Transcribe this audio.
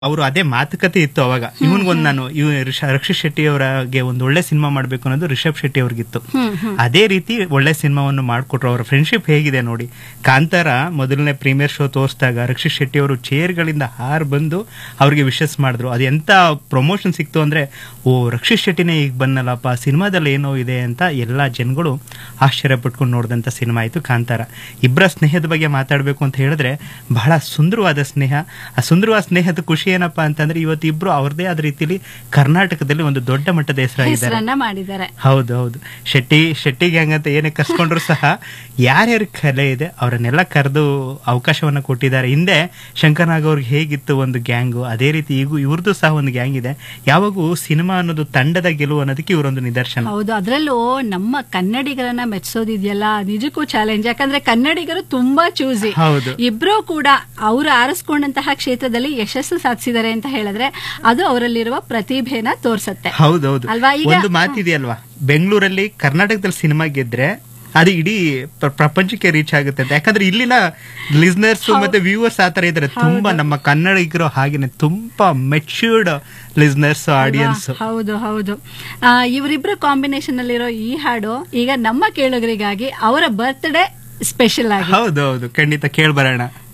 ಅವರು ಅದೇ ಮಾತುಕತೆ ಇತ್ತು ಅವಾಗ ಇವನ್ಗೊಂದು ನಾನು ಇವ್ ರಿಷ- ರಕ್ಷಿತ್ ಶೆಟ್ಟಿ ಅವರಿಗೆ ಒಂದು ಒಳ್ಳೆ ಸಿನಿಮಾ ಮಾಡಬೇಕು ಅನ್ನೋದು ರಿಷಬ್ ಶೆಟ್ಟಿ ಅವ್ರಿಗಿತ್ತು ಅದೇ ರೀತಿ ಒಳ್ಳೆ ಸಿನಿಮಾವನ್ನು ಮಾಡಿಕೊಟ್ರು ಅವರ ಫ್ರೆಂಡ್ಶಿಪ್ ಹೇಗಿದೆ ನೋಡಿ ಕಾಂತಾರ ಮೊದಲನೇ ಪ್ರೀಮಿಯರ್ ಶೋ ತೋರಿಸಿದಾಗ ರಕ್ಷಿತ್ ಶೆಟ್ಟಿ ಅವರು ಚೇರ್ಗಳಿಂದ ಹಾರ್ ಬಂದು ಅವ್ರಿಗೆ ವಿಶಸ್ ಮಾಡಿದ್ರು ಅದು ಎಂತ ಪ್ರಮೋಷನ್ ಸಿಕ್ತು ಅಂದ್ರೆ ಓ ರಕ್ಷಿತ್ ಶೆಟ್ಟಿನೇ ಈಗ ಬಂದಲ್ಲಪ್ಪ ಸಿನಿಮಾದಲ್ಲಿ ಏನೋ ಇದೆ ಅಂತ ಎಲ್ಲಾ ಜನಗಳು ಆಶ್ಚರ್ಯ ಪಟ್ಕೊಂಡು ನೋಡಿದಂತ ಸಿನಿಮಾ ಆಯ್ತು ಕಾಂತಾರ ಇಬ್ಬರ ಸ್ನೇಹದ ಬಗ್ಗೆ ಮಾತಾಡಬೇಕು ಅಂತ ಹೇಳಿದ್ರೆ ಬಹಳ ಸುಂದರವಾದ ಸ್ನೇಹ ಆ ಸುಂದರವಾದ ಸ್ನೇಹದ ಖುಷಿ ಏನಪ್ಪಾ ಅಂತಂದ್ರೆ ಇವತ್ತು ಇಬ್ರು ಅವ್ರದೇ ಆದ ರೀತಿಲಿ ಕರ್ನಾಟಕದಲ್ಲಿ ಒಂದು ದೊಡ್ಡ ಮಟ್ಟದ ಹೆಸರಾಗಿದ್ದಾರೆ ಹೆಸರನ್ನ ಮಾಡಿದ್ದಾರೆ ಹೌದು ಹೌದು ಶೆಟ್ಟಿ ಶೆಟ್ಟಿ ಗ್ಯಾಂಗ್ ಅಂತ ಏನೇ ಕರ್ಸ್ಕೊಂಡ್ರು ಸಹ ಯಾರ್ಯಾರ ಕಲೆ ಇದೆ ಅವರನ್ನೆಲ್ಲ ಕರೆದು ಅವಕಾಶವನ್ನ ಕೊಟ್ಟಿದ್ದಾರೆ ಹಿಂದೆ ಶಂಕರ್ನಾಗ್ ಅವ್ರಿಗೆ ಹೇಗಿತ್ತು ಒಂದು ಗ್ಯಾಂಗು ಅದೇ ರೀತಿ ಈಗೂ ಇವ್ರದ್ದು ಸಹ ಒಂದು ಗ್ಯಾಂಗ್ ಇದೆ ಯಾವಾಗೂ ಸಿನಿಮಾ ಅನ್ನೋದು ತಂಡದ ಗೆಲುವು ಅನ್ನೋದಕ್ಕೆ ಇವರೊಂದು ನಿದರ್ಶನ ಹೌದು ಅದ್ರಲ್ಲೂ ನಮ್ಮ ಕನ್ನಡಿಗರನ್ನ ಮೆಚ್ಚೋದಿದೆಯಲ್ಲ ನಿಜಕ್ಕೂ ಚಾಲೆಂಜ್ ಯಾಕಂದ್ರೆ ಕನ್ನಡಿಗರು ತುಂಬಾ ಚೂಸಿ ಹೌದು ಇಬ್ರು ಕೂಡ ಅವರು ಆರಿಸ್ಕೊಂಡಂತಹ ಕ್ಷೇತ್ರದಲ್ಲಿ ಯಶಸ್ಸು ಸಾಧಿಸಿದ್ದಾರೆ ಅಂತ ಹೇಳಿದ್ರೆ ಅದು ಅವರಲ್ಲಿರುವ ಪ್ರತಿಭೆನ ತೋರ್ಸತ್ತೆ ಹೌದೌದು ಅಲ್ವಾ ಈಗ ಒಂದು ಮಾತಿದೆಯಲ್ವಾ ಬೆಂಗಳೂರಲ್ಲಿ ಕರ್ನಾಟಕದಲ್ಲಿ ಸಿನಿಮಾ ಗೆದ್ರೆ ಅದು ಇಡೀ ಪ್ರ- ಪ್ರಪಂಚಕ್ಕೆ ರೀಚ್ ಆಗುತ್ತೆ ಅಂತ ಯಾಕಂದ್ರೆ ಇಲ್ಲಿನ ಲಿಸ್ನರ್ಸ್ ಮತ್ತೆ ವ್ಯೂವರ್ಸ್ ಆತರ ಇದಾರೆ ತುಂಬಾ ನಮ್ಮ ಕನ್ನಡಿಗರು ಹಾಗೇನೆ ತುಂಬಾ ಮೆಚ್ಯೂರ್ಡ್ ಲಿಸ್ನರ್ಸ್ ಆಡಿಯನ್ಸ್ ಹೌದು ಹೌದು ಆ, ಇವರಿಬ್ರು ಕಾಂಬಿನೇಷನ್ ಅಲ್ಲಿರೋ ಈ ಹಾಡು ಈಗ ನಮ್ಮ ಕೇಳುಗರಿಗಾಗಿ ಅವರ ಬರ್ತ್ಡೇ ಸ್ಪೆಷಲ್ ಆಗಿ ಹೌದು ಹೌದು ಖಂಡಿತ ಕೇಳ್ಬರೋಣ